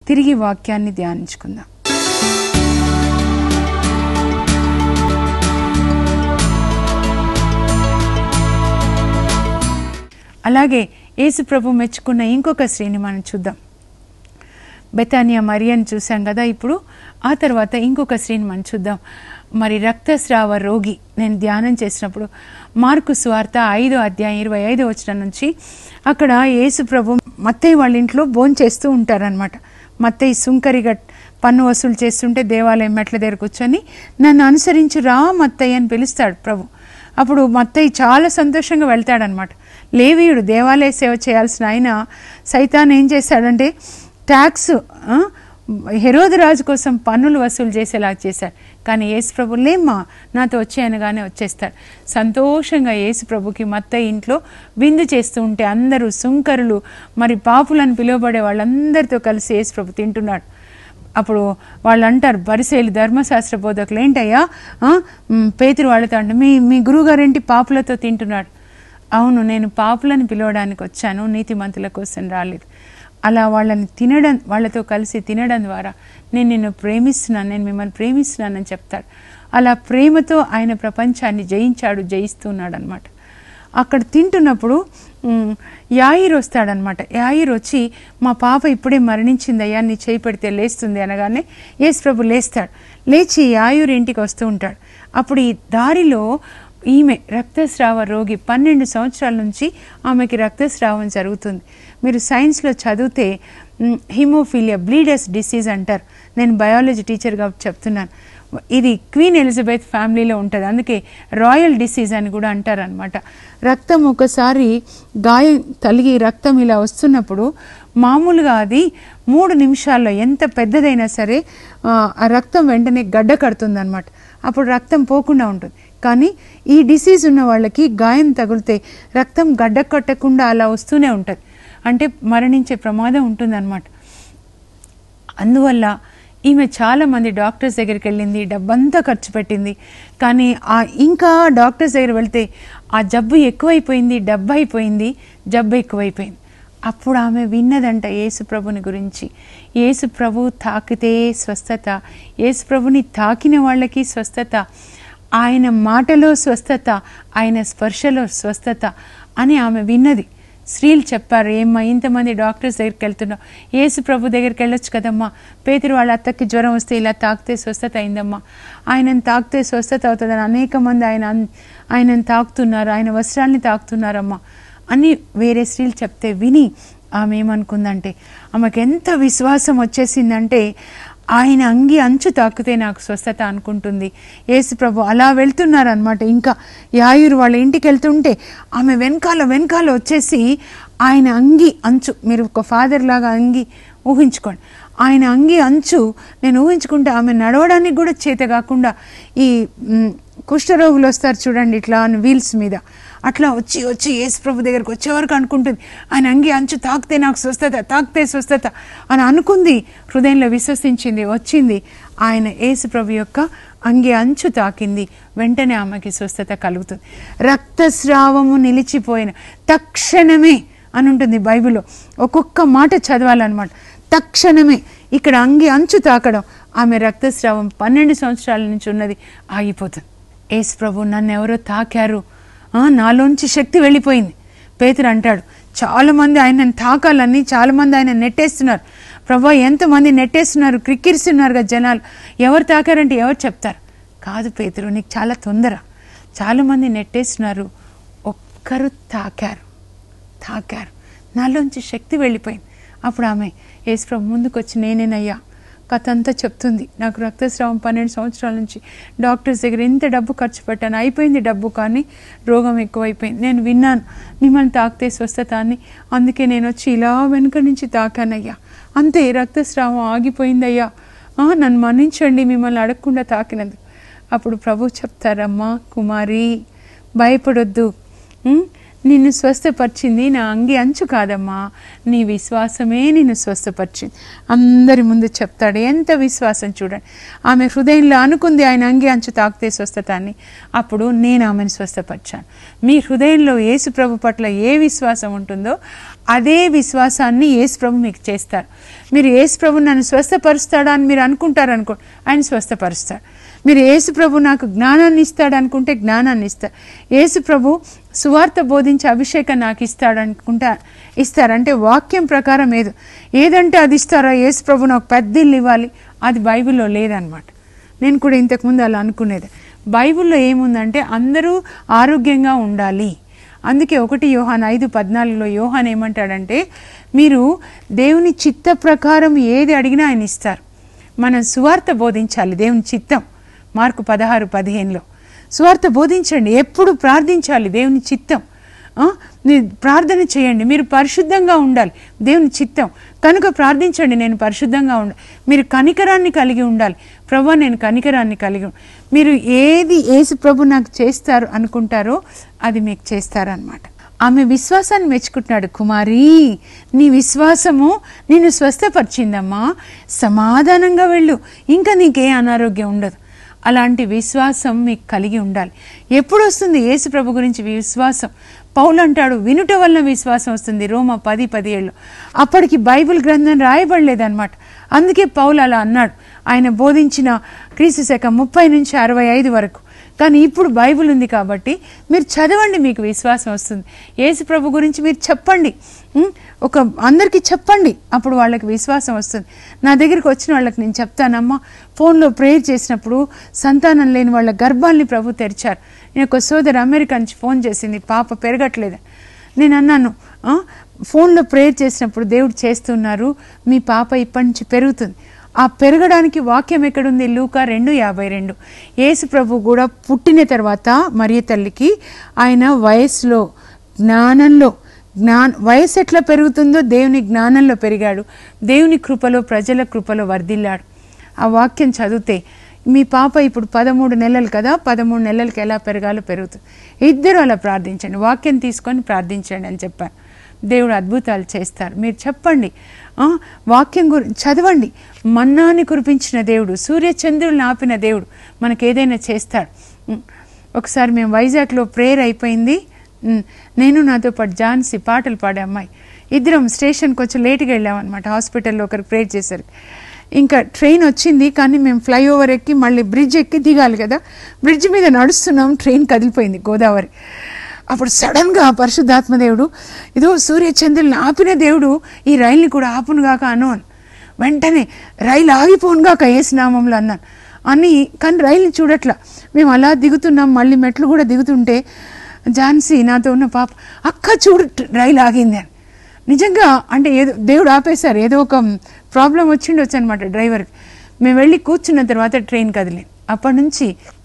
తిరిగి వాక్యాన్ని ధ్యానించుకుందాం అలాగే యేసు ప్రభు మెచ్చుకున్న ఇంకొక స్త్రీని మనం చూద్దాం బెతానియా మరియని చూసాం కదా ఇప్పుడు ఆ తర్వాత ఇంకొక స్త్రీని మనం చూద్దాం మరి రక్తస్రావ రోగి నేను ధ్యానం చేసినప్పుడు మార్కు సువార్త ఐదో అధ్యాయం ఇరవై ఐదో వచ్చిన నుంచి అక్కడ యేసు ప్రభు మత్తయ్య వాళ్ళ ఇంట్లో భోజనం చేస్తూ ఉంటారనమాట మత్తయ్య సుంకరిగా పన్ను వసూలు చేస్తుంటే దేవాలయం మెట్ల దగ్గర కూర్చొని నన్ను అనుసరించి రా మత్తయ్య అని పిలుస్తాడు ప్రభు అప్పుడు మత్తయ్య చాలా సంతోషంగా వెళ్తాడనమాట లేవీయుడు దేవాలయ సేవ చేయాల్సిన ఆయన సైతాన్ ఏం చేశాడంటే ట్యాక్స్ హెరోదు రాజు కోసం పన్నులు వసూలు చేసేలా చేశాడు కానీ యేసు ప్రభు లేమ్మా నాతో వచ్చేయనగానే వచ్చేస్తాడు సంతోషంగా యేసు ప్రభుకి మత్త ఇంట్లో విందు చేస్తూ ఉంటే అందరూ సుంకరులు మరి పాపులను పిలువబడే వాళ్ళందరితో కలిసి యేసు ప్రభు తింటున్నాడు అప్పుడు వాళ్ళు అంటారు పరిశీలి ధర్మశాస్త్ర బోధకులు ఏంటయ్యా ఆ, మ్, పేతురు వాళ్ళతో అంటే మీ మీ గురువుగారేంటి పాపులతో తింటున్నాడు అవును నేను పాపులను పిలవడానికి వచ్చాను నీతిమంతుల కోసం రాలేదు అలా వాళ్ళని తినడం వాళ్ళతో కలిసి తినడం ద్వారా నేను నిన్ను ప్రేమిస్తున్నాను నేను మిమ్మల్ని ప్రేమిస్తున్నానని చెప్తాడు అలా ప్రేమతో ఆయన ప్రపంచాన్ని జయించాడు జయిస్తున్నాడు అనమాట అక్కడ తింటున్నప్పుడు మ్, యాయిర్ వస్తాడనమాట యాయిర్ వచ్చి మా పాప ఇప్పుడే మరణించిందయ్యా నీ చేయి పెడితే లేస్తుంది అనగానే యేసు ప్రభు లేస్తాడు లేచి యాయూర్ ఇంటికి వస్తూ ఉంటాడు అప్పుడు ఈ దారిలో ఈమె రక్తస్రావ రోగి పన్నెండు సంవత్సరాల నుంచి ఆమెకి రక్తస్రావం జరుగుతుంది మీరు సైన్స్లో చదివితే హిమోఫీలియా బ్లీడర్స్ డిసీజ్ అంటారు నేను బయాలజీ టీచర్గా చెప్తున్నాను ఇది క్వీన్ ఎలిజబెత్ ఫ్యామిలీలో ఉంటుంది అందుకే రాయల్ డిసీజ్ అని కూడా అంటారనమాట రక్తం ఒకసారి గాయం తలిగి రక్తం ఇలా వస్తున్నప్పుడు మామూలుగా అది మూడు నిమిషాల్లో ఎంత పెద్దదైనా సరే ఆ, ఆ రక్తం వెంటనే గడ్డ కడుతుంది అనమాట అప్పుడు రక్తం పోకుండా ఉంటుంది కానీ ఈ డిసీజ్ ఉన్న వాళ్ళకి గాయం తగిలితే రక్తం గడ్డ కట్టకుండా అలా వస్తూనే ఉంటుంది అంటే మరణించే ప్రమాదం ఉంటుందన్నమాట అందువల్ల ఈమె చాలా మంది డాక్టర్స్ దగ్గరికి వెళ్ళింది డబ్బంతా ఖర్చు పెట్టింది కానీ ఆ ఇంకా డాక్టర్స్ దగ్గర వెళ్తే ఆ జబ్బు ఎక్కువైపోయింది డబ్బు అయిపోయింది జబ్బు ఎక్కువైపోయింది అప్పుడు ఆమె విన్నదంట యేసు ప్రభుని గురించి యేసు ప్రభు తాకితే స్వస్థత యేసు ప్రభుని తాకిన వాళ్ళకి స్వస్థత ఆయన మాటలో స్వస్థత ఆయన స్పర్శలో స్వస్థత అని ఆమె విన్నది స్త్రీలు చెప్పారు ఏమ్మా ఇంతమంది డాక్టర్స్ దగ్గరికి వెళ్తున్నావు యేసు ప్రభు దగ్గరికి వెళ్ళొచ్చు కదమ్మా పేతురు వాళ్ళ అత్తకి జ్వరం వస్తే ఇలా తాకితే స్వస్థత అయిందమ్మా ఆయనను తాకితే స్వస్థత అవుతుందని అనేక మంది ఆయన అన్- ఆయనను తాకుతున్నారు ఆయన వస్త్రాల్ని తాకుతున్నారమ్మా అని వేరే స్త్రీలు చెప్తే విని ఆమె ఏమనుకుందంటే ఆమెకు ఎంత విశ్వాసం వచ్చేసిందంటే ఆయన అంగి అంచు తాకితే నాకు స్వస్థత అనుకుంటుంది యేసు ప్రభు అలా వెళ్తున్నారనమాట ఇంకా యాయూరు వాళ్ళ ఇంటికి వెళ్తుంటే ఆమె వెనకాల వెనకాల వచ్చేసి ఆయన అంగి అంచు మీరు ఒక ఫాదర్ లాగా అంగి ఊహించుకోండి ఆయన అంగి అంచు నేను ఊహించుకుంటే ఆమె నడవడానికి కూడా చేత కాకుండా ఈ మ్, కుష్ఠరోగులు వస్తారు చూడండి ఇట్లా వీల్స్ మీద అట్లా వచ్చి వచ్చి యేసు ప్రభు దగ్గరకు వచ్చే వరకు అనుకుంటుంది ఆయన అంగి అంచు తాకితే నాకు స్వస్థత తాకితే స్వస్థత అని అనుకుంది హృదయంలో విశ్వసించింది వచ్చింది ఆయన యేసు ప్రభు యొక్క అంగి అంచు తాకింది వెంటనే ఆమెకి స్వస్థత కలుగుతుంది రక్తస్రావము నిలిచిపోయిన తక్షణమే అని ఉంటుంది బైబిల్లో ఒక్కొక్క మాట చదవాలన్నమాట తక్షణమే ఇక్కడ అంగి అంచు తాకడం ఆమె రక్తస్రావం పన్నెండు సంవత్సరాల నుంచి ఉన్నది ఆగిపోతుంది యేసు ప్రభు నన్ను ఎవరో తాకారు ఆ, నాలోంచి శక్తి వెళ్ళిపోయింది పేతురు అంటాడు చాలామంది ఆయనను తాకాలని చాలామంది ఆయన నెట్టేస్తున్నారు ప్రభా ఎంతమంది నెట్టేస్తున్నారు క్రిక్కిరిస్తున్నారు కదా జనాలు ఎవరు తాకారంటే ఎవరు చెప్తారు కాదు పేతురు నీకు చాలా తొందర చాలామంది నెట్టేస్తున్నారు ఒక్కరు తాకారు తాకారు నాలోంచి శక్తి వెళ్ళిపోయింది అప్పుడు ఆమె యేసుప్రభు ముందుకు వచ్చి నేనేనయ్యా కథ అంతా చెప్తుంది నాకు రక్తస్రావం పన్నెండు సంవత్సరాల నుంచి డాక్టర్స్ దగ్గర ఎంత డబ్బు ఖర్చు పెట్టాను అయిపోయింది డబ్బు కానీ రోగం ఎక్కువైపోయింది నేను విన్నాను మిమ్మల్ని తాకితే స్వస్థత అని అందుకే నేను వచ్చి ఇలా వెనుక నుంచి తాకానయ్యా అంతే రక్తస్రావం ఆగిపోయిందయ్యా ఆ, నన్ను మన్నించండి మిమ్మల్ని అడగకుండా తాకినందుకు అప్పుడు ప్రభు చెప్తారమ్మా కుమారి భయపడొద్దు ఉం? నిన్ను స్వస్థపరిచింది నా అంగి అంచు కాదమ్మా నీ విశ్వాసమే నిన్ను స్వస్థపరిచింది అందరి ముందు చెప్తాడు ఎంత విశ్వాసం చూడండి ఆమె హృదయంలో అనుకుంది ఆయన అంగి అంచు తాకితే స్వస్థత అని అప్పుడు నేను ఆమెను స్వస్థపరిచాను మీ హృదయంలో యేసు ప్రభు పట్ల ఏ విశ్వాసం ఉంటుందో అదే విశ్వాసాన్ని యేసు ప్రభు మీకు చేస్తారు మీరు యేసు ప్రభు నన్ను స్వస్థపరుస్తాడా అని మీరు అనుకుంటారు అనుకో ఆయన స్వస్థపరుస్తాడు మీరు యేసు ప్రభు నాకు జ్ఞానాన్ని ఇస్తాడు అనుకుంటే జ్ఞానాన్ని ఇస్తారు యేసు ప్రభు సువార్త బోధించే అభిషేకం నాకు ఇస్తాడు అనుకుంటా ఇస్తారంటే వాక్యం ప్రకారం ఏదో ఏదంటే అది ఇస్తారా యేసు ప్రభు నాకు పెద్ద ఇల్లు ఇవ్వాలి అది బైబిల్లో లేదనమాట నేను కూడా ఇంతకుముందు అలా అనుకునేది బైబిల్లో ఏముందంటే అందరూ ఆరోగ్యంగా ఉండాలి అందుకే ఒకటి యోహాన్ ఐదు పద్నాలుగులో యోహాన్ ఏమంటాడంటే మీరు దేవుని చిత్త ప్రకారం ఏది అడిగినా ఆయన ఇస్తారు మనం సువార్త బోధించాలి దేవుని చిత్తం మార్కు పదహారు పదిహేనులో సువార్త బోధించండి ఎప్పుడు ప్రార్థించాలి దేవుని చిత్తం ఆ? మీరు ప్రార్థన చేయండి మీరు పరిశుద్ధంగా ఉండాలి దేవుని చిత్తం కనుక ప్రార్థించండి నేను పరిశుద్ధంగా ఉండాలి మీరు కనికరాన్ని కలిగి ఉండాలి ప్రభు నేను కనికరాన్ని కలిగి ఉం- మీరు ఏది ఏసు ప్రభు నాకు చేస్తారు అనుకుంటారో అది మీకు చేస్తారనమాట ఆమె విశ్వాసాన్ని మెచ్చుకుంటున్నాడు కుమారి నీ విశ్వాసము నిన్ను స్వస్థపరిచిందమ్మా సమాధానంగా వెళ్ళు ఇంకా నీకే అనారోగ్యం ఉండదు అలాంటి విశ్వాసం మీకు కలిగి ఉండాలి ఎప్పుడు వస్తుంది యేసు ప్రభు గురించి విశ్వాసం పౌలు అంటాడు వినుట వలన విశ్వాసం వస్తుంది రోమ పది పదిహేళ్ళు అప్పటికి బైబిల్ గ్రంథం రాయబడలేదన్నమాట అందుకే పౌలు అలా అన్నాడు ఆయన బోధించిన క్రీస్తు శక ముప్పై నుంచి అరవై ఐదు వరకు కానీ ఇప్పుడు బైబిల్ ఉంది కాబట్టి మీరు చదవండి మీకు విశ్వాసం వస్తుంది యేసు ప్రభు గురించి మీరు చెప్పండి ఉం? ఒక అందరికీ చెప్పండి అప్పుడు వాళ్ళకి విశ్వాసం వస్తుంది నా దగ్గరికి వచ్చిన వాళ్ళకి నేను చెప్తానమ్మా ఫోన్లో ప్రేయర్ చేసినప్పుడు సంతానం లేని వాళ్ళ గర్భాల్ని ప్రభు తెరిచారు నేను ఒక సోదరు అమెరికా నుంచి ఫోన్ చేసింది పాప పెరగట్లేదు నేను అన్నాను "ఆ, ఫోన్లో ప్రేయర్ చేసినప్పుడు దేవుడు చేస్తున్నారు మీ పాప ఇప్పటి నుంచి పెరుగుతుంది ఆ పెరగడానికి వాక్యం ఎక్కడుంది లూకా రెండు యాభై రెండు యేసు ప్రభు కూడా పుట్టిన తర్వాత మరియ తల్లికి ఆయన వయసులో జ్ఞానంలో జ్ఞాన వయసు ఎట్లా పెరుగుతుందో దేవుని జ్ఞానంలో పెరిగాడు దేవుని కృపలో ప్రజల కృపలో వర్ధిల్లాడు ఆ వాక్యం చదివితే మీ పాప ఇప్పుడు పదమూడు నెలలు కదా పదమూడు నెలలకి ఎలా పెరగాలో పెరుగుతుంది ఇద్దరు అలా ప్రార్థించండి వాక్యం తీసుకొని ప్రార్థించండి అని చెప్పాను దేవుడు అద్భుతాలు చేస్తారు మీరు చెప్పండి ఆ, వాక్యం గురించి చదవండి మన్నాన్ని కురిపించిన దేవుడు సూర్య చంద్రులను ఆపిన దేవుడు మనకు ఏదైనా చేస్తాడు ఉం. ఒకసారి మేము వైజాగ్లో ప్రేయర్ అయిపోయింది ఉం. నేను నాతో పాటు ఝాన్సీ పాటలు పాడే అమ్మాయి ఇద్దరం స్టేషన్కి వచ్చి లేట్గా వెళ్ళామన్నమాట హాస్పిటల్లో ఒకరు ప్రేయర్ చేశారు ఇంకా ట్రైన్ వచ్చింది కానీ మేము ఫ్లైఓవర్ ఎక్కి మళ్ళీ బ్రిడ్జ్ ఎక్కి దిగాలి కదా బ్రిడ్జ్ మీద నడుస్తున్నాం ట్రైన్ కదిలిపోయింది గోదావరి అప్పుడు సడన్గా పరిశుద్ధాత్మదేవుడు ఇదో సూర్యచంద్రుల్ని ఆపిన దేవుడు ఈ రైల్ని కూడా ఆపునుగాక అను అని వెంటనే రైలు ఆగిపోనుగాక ఏసునామంలో అన్నాను అని కానీ రైలు చూడట్లా మేము అలా దిగుతున్నాం మళ్ళీ మెట్లు కూడా దిగుతుంటే ఝాన్సీ నాతో ఉన్న పాప అక్క చూడు రైలు ఆగింది అని నిజంగా అంటే ఏదో దేవుడు ఆపేశారు ఏదో ఒక ప్రాబ్లం వచ్చిండొచ్చు అనమాట డ్రైవర్కి మేము వెళ్ళి కూర్చున్న తర్వాత ట్రైన్ కదిలి అప్పటి నుంచి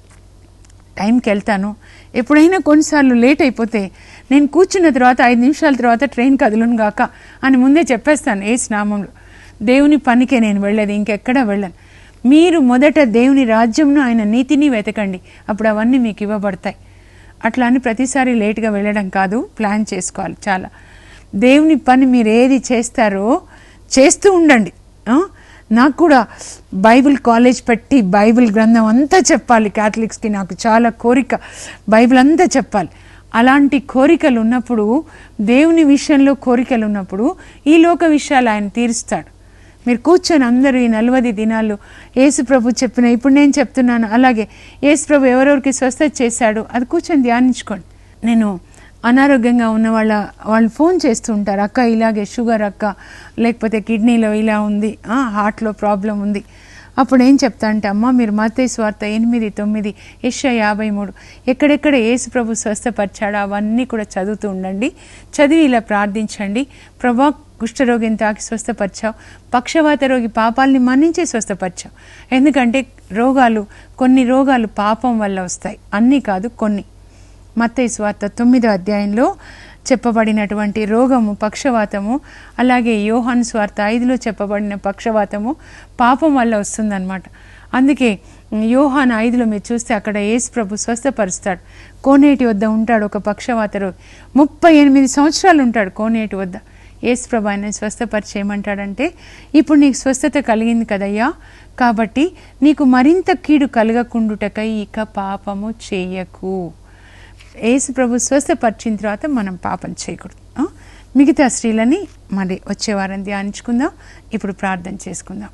టైంకి వెళ్తాను ఎప్పుడైనా కొన్నిసార్లు లేట్ అయిపోతే నేను కూర్చున్న తర్వాత ఐదు నిమిషాల తర్వాత ట్రైన్ కదులును గాక అని ముందే చెప్పేస్తాను ఏ స్నామంలో దేవుని పనికే నేను వెళ్ళేది ఇంకెక్కడా వెళ్ళను మీరు మొదట దేవుని రాజ్యంను ఆయన నీతిని వెతకండి అప్పుడు అవన్నీ మీకు ఇవ్వబడతాయి అట్లా అని ప్రతిసారి లేట్గా వెళ్ళడం కాదు ప్లాన్ చేసుకోవాలి చాలా దేవుని పని మీరు ఏది చేస్తారో చేస్తూ ఉండండి ఆ? నాకు కూడా బైబిల్ కాలేజ్ పెట్టి బైబిల్ గ్రంథం అంతా చెప్పాలి క్యాథలిక్స్కి నాకు చాలా కోరిక బైబిల్ అంతా చెప్పాలి అలాంటి కోరికలు ఉన్నప్పుడు దేవుని విషయంలో కోరికలు ఉన్నప్పుడు ఈ లోక విషయాలు ఆయన తీరుస్తాడు మీరు కూర్చొని అందరూ ఈ నలవది దినాలు యేసు ప్రభు చెప్పిన ఇప్పుడు నేను చెప్తున్నాను అలాగే యేసు ప్రభు ఎవరెవరికి స్వస్థత చేశాడు అది కూర్చొని ధ్యానించుకోండి నేను అనారోగ్యంగా ఉన్న వాళ్ళ వాళ్ళు ఫోన్ చేస్తూ ఉంటారు అక్క ఇలాగే షుగర్ అక్క లేకపోతే కిడ్నీలో ఇలా ఉంది ఆ, హార్ట్లో ప్రాబ్లం ఉంది అప్పుడు ఏం చెప్తా అంటే అమ్మ మీరు మత్తయి స్వార్థ ఎనిమిది తొమ్మిది యశ యాభై మూడు ఎక్కడెక్కడ యేసు ప్రభు స్వస్థపరిచాడో అవన్నీ కూడా చదువుతూ ఉండండి చదివి ఇలా ప్రార్థించండి ప్రభా కుష్ఠరోగిని తాకి స్వస్థపరిచావు పక్షవాత రోగి పాపాలని మన్నించి స్వస్థపరిచావు ఎందుకంటే రోగాలు కొన్ని రోగాలు పాపం వల్ల వస్తాయి అన్నీ కాదు కొన్ని మత్తయి స్వార్త తొమ్మిదో అధ్యాయంలో చెప్పబడినటువంటి రోగము పక్షవాతము అలాగే యోహాన్ స్వార్థ ఐదులో చెప్పబడిన పక్షవాతము పాపం వల్ల వస్తుందన్నమాట అందుకే యోహాన్ ఐదులో మీరు చూస్తే అక్కడ యేసు ప్రభు స్వస్థపరుస్తాడు కోనేటి వద్ద ఉంటాడు ఒక పక్షవాత రోగి ముప్పై ఎనిమిది సంవత్సరాలు ఉంటాడు కోనేటి వద్ద యేసు ప్రభు ఆయన స్వస్థపరిచి ఏమంటాడంటే ఇప్పుడు నీకు స్వస్థత కలిగింది కదయ్యా కాబట్టి నీకు మరింత కీడు కలగకుండుటకై ఇక పాపము చేయకు యేసు ప్రభు స్వస్థపరిచిన తర్వాత మనం పాపం చేయకూడదు ఆ? మిగతా స్త్రీలని మరి వచ్చే వారం ధ్యానించుకుందాం ఇప్పుడు ప్రార్థన చేసుకుందాం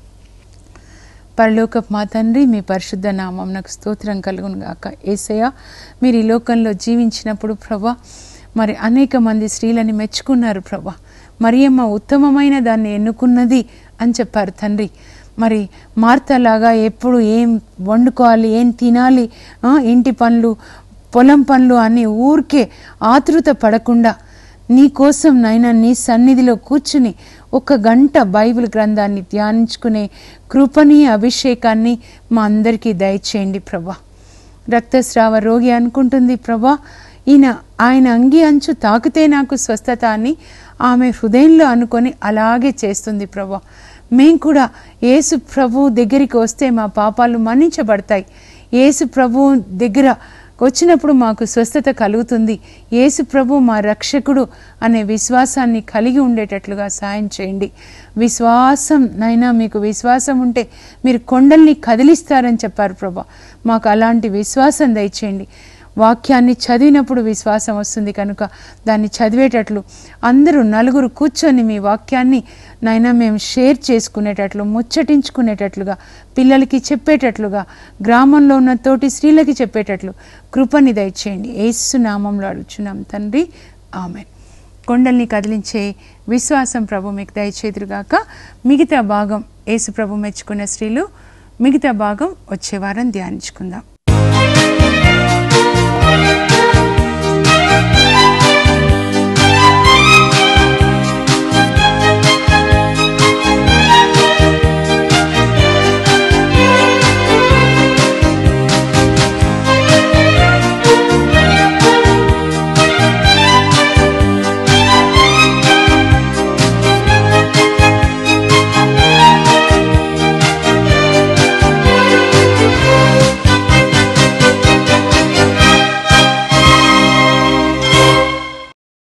పరలోకపు మా తండ్రి మీ పరిశుద్ధ నామం నాకు స్తోత్రం కలుగును గాక ఏసయ్య మీరు ఈ లోకంలో జీవించినప్పుడు ప్రభా మరి అనేక మంది స్త్రీలని మెచ్చుకున్నారు ప్రభా మరియమ్మ ఉత్తమమైన దాన్ని ఎన్నుకున్నది అని చెప్పారు తండ్రి మరి మార్తలాగా ఎప్పుడు ఏం వండుకోవాలి ఏం తినాలి ఆ, ఇంటి పనులు పొలం పనులు అని ఊరికే ఆతృత పడకుండా నీ కోసం నైనా నీ సన్నిధిలో కూర్చుని ఒక గంట బైబిల్ గ్రంథాన్ని ధ్యానించుకునే కృపని అభిషేకాన్ని మా అందరికీ దయచేయండి ప్రభా రక్తస్రావ రోగి అనుకుంటుంది ప్రభా ఈయన ఆయన అంగి అంచు తాకితే నాకు స్వస్థత అని ఆమె హృదయంలో అనుకొని అలాగే చేస్తుంది ప్రభా మేం కూడా యేసు ప్రభు దగ్గరికి వస్తే మా పాపాలు మన్నించబడతాయి యేసు ప్రభు దగ్గర వచ్చినప్పుడు మాకు స్వస్థత కలుగుతుంది యేసు ప్రభు మా రక్షకుడు అనే విశ్వాసాన్ని కలిగి ఉండేటట్లుగా సాయం చేయండి విశ్వాసం నైనా మీకు విశ్వాసం ఉంటే మీరు కొండల్ని కదిలిస్తారని చెప్పారు ప్రభా మాకు అలాంటి విశ్వాసం దయచేయండి వాక్యాన్ని చదివినప్పుడు విశ్వాసం వస్తుంది కనుక దాన్ని చదివేటట్లు అందరూ నలుగురు కూర్చొని మీ వాక్యాన్ని నైనా మేము షేర్ చేసుకునేటట్లు ముచ్చటించుకునేటట్లుగా పిల్లలకి చెప్పేటట్లుగా గ్రామంలో ఉన్న తోటి స్త్రీలకి చెప్పేటట్లు కృపని దయచేయండి ఏసు నామంలో అడుగుచున్నాం తండ్రి ఆమె కొండల్ని కదిలించే విశ్వాసం ప్రభు మీకు దయచేదురుగాక మిగతా భాగం యేసు ప్రభు మెచ్చుకున్న స్త్రీలు మిగతా భాగం వచ్చే వారం ధ్యానించుకుందాం